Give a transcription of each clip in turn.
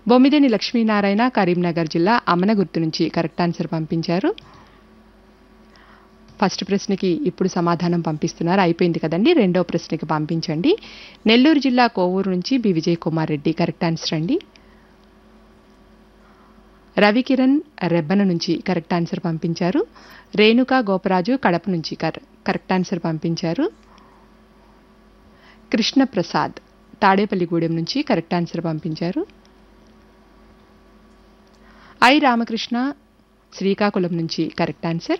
బొమ్మిదేని లక్ష్మీనారాయణ కరీంనగర్ జిల్లా అమనగుర్తు నుంచి correct answer పంపించారు ఫస్ట్ ప్రశ్నకి ఇప్పుడు సమాధానం పంపిస్తున్నారు అయిపోయింది కదండి రెండో ప్రశ్నకి పంపించండి నెల్లూరు జిల్లా కోవూరు నుంచి B Vijay Kumar Reddy correct answer అండి రవికిరణ్ రెబ్బన నుంచి కరెక్ట్ ఆన్సర్ పంపించారు రేణుకా గోపరాజు కడప నుంచి కర కరెక్ట్ ఆన్సర్ పంపించారు కృష్ణప్రసాద్ తాడేపల్లిగూడెం నుంచి కరెక్ట్ ఆన్సర్ పంపించారు ఐ రామకృష్ణ శ్రీకాకుళం నుంచి కరెక్ట్ ఆన్సర్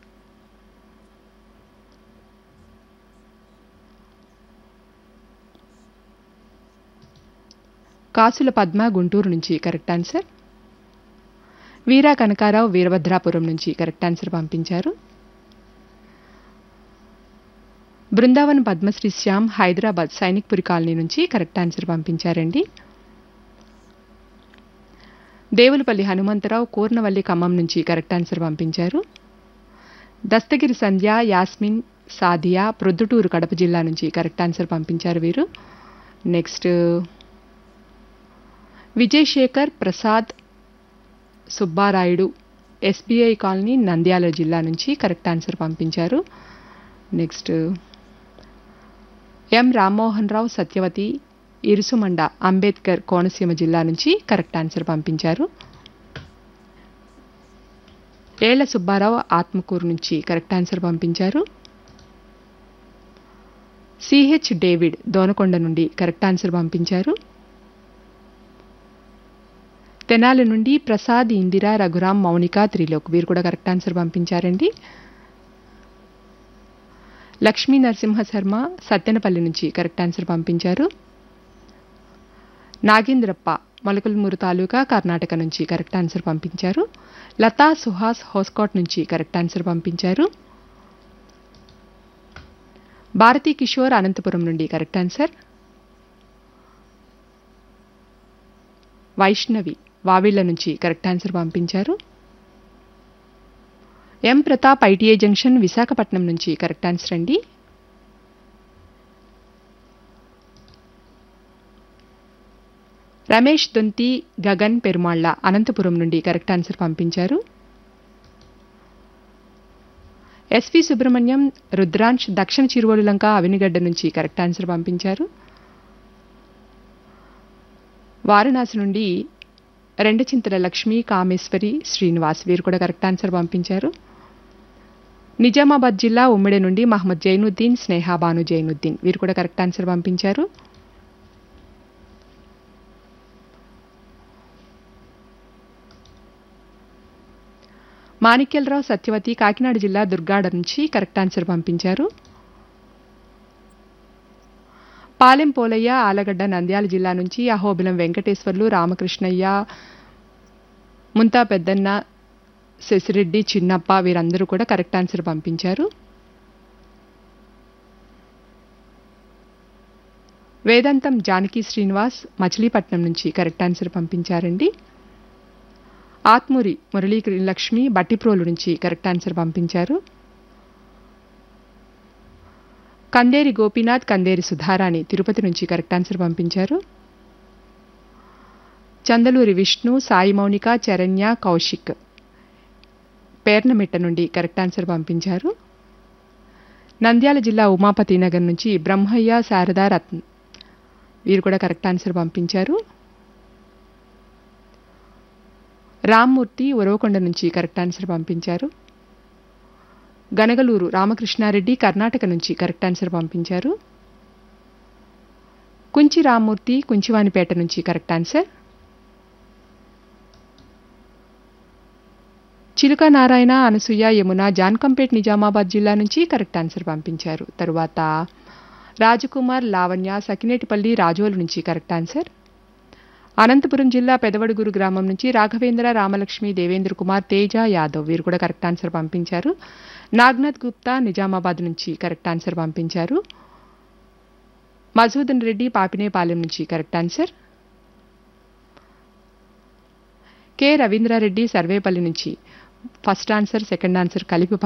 కాసుల పద్మ గుంటూరు నుంచి కరెక్ట్ ఆన్సర్ వీరా కనకారావు వీరభద్రాపురం నుంచి కరెక్ట్ ఆన్సర్ పంపించారు బృందావన్ పద్మశ్రీ శ్యామ్ హైదరాబాద్ సైనిక్పురి కాలనీ నుంచి కరెక్ట్ ఆన్సర్ పంపించారండి దేవులపల్లి హనుమంతరావు కూర్నవల్లి ఖమ్మం నుంచి కరెక్ట్ ఆన్సర్ పంపించారు దస్తగిరి సంధ్య యాస్మిన్ సాదియా ప్రొద్దుటూరు కడప జిల్లా నుంచి కరెక్ట్ ఆన్సర్ పంపించారు వీరు next Vijay Sekhar Prasad Subbarayudu SBI colony Nandyal జిల్లా నుంచి కరెక్ట్ ఆన్సర్ పంపించారు నెక్స్ట్ ఎం రామ్మోహన్ రావు సత్యవతి ఇరుసుమండ అంబేద్కర్ కోనసీమ జిల్లా నుంచి కరెక్ట్ ఆన్సర్ పంపించారు ఏళ్ల సుబ్బారావు ఆత్మకూరు నుంచి కరెక్ట్ ఆన్సర్ పంపించారు సిహెచ్ డేవిడ్ దోనకొండ నుండి కరెక్ట్ ఆన్సర్ పంపించారు తెనాలి నుండి ప్రసాద్ ఇందిరా రఘురాం మౌనిక త్రిలోక్ వీరు కూడా కరెక్ట్ ఆన్సర్ పంపించారండి లక్ష్మీ నరసింహ శర్మ సత్తెనపల్లి నుంచి కరెక్ట్ ఆన్సర్ పంపించారు నాగేంద్రప్ప మొలకల్మూరు తాలూకా కర్ణాటక నుంచి కరెక్ట్ ఆన్సర్ పంపించారు లతా సుహాస్ హోస్కోట్ నుంచి కరెక్ట్ ఆన్సర్ పంపించారు భారతీ కిషోర్ అనంతపురం నుండి కరెక్ట్ ఆన్సర్ వైష్ణవి వావిళ్ల నుంచి కరెక్ట్ ఆన్సర్ పంపించారు M Pratap ITI junction Visakhapatnam నుంచి కరెక్ట్ ఆన్సర్ అండి రమేష్ దొంతి గగన్ పెరుమాళ్ల అనంతపురం నుండి కరెక్ట్ ఆన్సర్ పంపించారు ఎస్వి సుబ్రహ్మణ్యం రుద్రాంశ్ దక్షిణ చిరువలు లంక అవినిగడ్డ నుంచి కరెక్ట్ ఆన్సర్ పంపించారు వారణాసి నుండి రెండు చింతల లక్ష్మి కామేశ్వరి శ్రీనివాస్ వీరు కూడా కరెక్ట్ ఆన్సర్ పంపించారు నిజామాబాద్ జిల్లా ఉమ్మిడి నుండి మహమ్మద్ జైనుద్దీన్ స్నేహాబాను జైనుద్దీన్ వీరు కూడా కరెక్ట్ ఆన్సర్ పంపించారు మాణిక్యలరావు సత్యవతి కాకినాడ జిల్లా దుర్గాడ నుంచి కరెక్ట్ ఆన్సర్ పంపించారు పాలెం పోలయ్య ఆలగడ్డ నంద్యాల జిల్లా నుంచి అహోబిలం వెంకటేశ్వర్లు రామకృష్ణయ్య ముంతా పెద్దన్న శశిరెడ్డి చిన్నప్ప వీరందరూ కూడా కరెక్ట్ ఆన్సర్ పంపించారు వేదాంతం జానకి శ్రీనివాస్ మచిలీపట్నం నుంచి కరెక్ట్ ఆన్సర్ పంపించారండి ఆత్మూరి మురళీ లక్ష్మి బట్టిప్రోలు నుంచి కరెక్ట్ ఆన్సర్ పంపించారు కందేరి గోపీనాథ్ కందేరి సుధారాణి తిరుపతి నుంచి కరెక్ట్ ఆన్సర్ పంపించారు చందలూరి విష్ణు సాయి మౌనిక చరణ్య కౌశిక్ పేర్నమిట్ట నుండి కరెక్ట్ ఆన్సర్ పంపించారు నంద్యాల జిల్లా ఉమాపతి నగర్ నుంచి బ్రహ్మయ్య శారదా రత్న వీరు కూడా కరెక్ట్ ఆన్సర్ పంపించారు రామ్మూర్తి ఉరవకొండ నుంచి కరెక్ట్ ఆన్సర్ పంపించారు గనగలూరు రామకృష్ణారెడ్డి కర్ణాటక నుంచి కరెక్ట్ ఆన్సర్ పంపించారు కుంచి రామ్మూర్తి కుంచివానిపేట నుంచి కరెక్ట్ ఆన్సర్ చిలుక నారాయణ అనసూయ యమున జాన్కంపేట్ నిజామాబాద్ జిల్లా నుంచి కరెక్ట్ ఆన్సర్ పంపించారు తరువాత రాజకుమార్ లావణ్య సకినేటిపల్లి రాజోలు నుంచి కరెక్ట్ ఆన్సర్ అనంతపురం జిల్లా పెదవడుగురు గ్రామం నుంచి రాఘవేంద్ర రామలక్ష్మి దేవేంద్ర కుమార్ తేజ యాదవ్ వీరు కూడా కరెక్ట్ ఆన్సర్ పంపించారు నాగ్నాథ్ గుప్తా నిజామాబాద్ నుంచి కరెక్ట్ ఆన్సర్ పంపించారు మధుసూదన్ రెడ్డి పాపినేపాలెం నుంచి correct answer K Ravindrareddy Sarvepalli నుంచి ఫస్ట్ ఆన్సర్ సెకండ్ ఆన్సర్ కలిపి